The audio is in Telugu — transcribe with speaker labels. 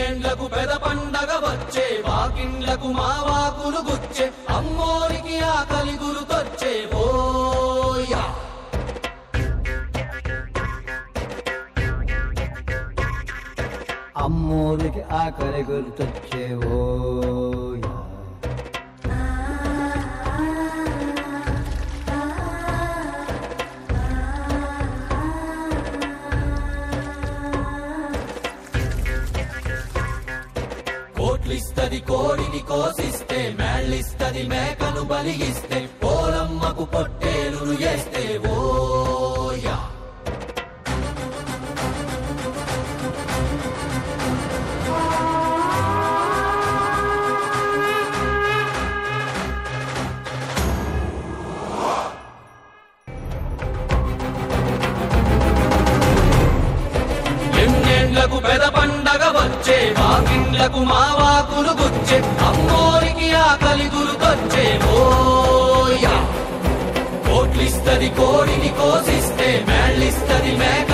Speaker 1: ఎన్నేళ్లకు పెద పండగ వచ్చే వాకిండ్లకు మా వాకులు గుచ్చే అమ్మోరికి ఆకలి గురుతొచ్చే ఓయా
Speaker 2: అమ్మోరికి ఆకలి గుర్తొచ్చేవో
Speaker 1: కోట్లిస్తది కోడిని కోసిస్తే మేళ్ళిస్తది మేకను బలిగిస్తే పోలమ్మకు పొట్టేలును చేస్తే ఓయా ఎన్నేళ్లకు పెద పండగ వచ్చే వాకిండ్లకు మా వాకులు గుచ్చే అమ్మోరికి ఆకలి గురుతొచ్చే ఓయా కోట్లిస్తది కోడిని కోసిస్తే మేళ్ళిస్తది మేక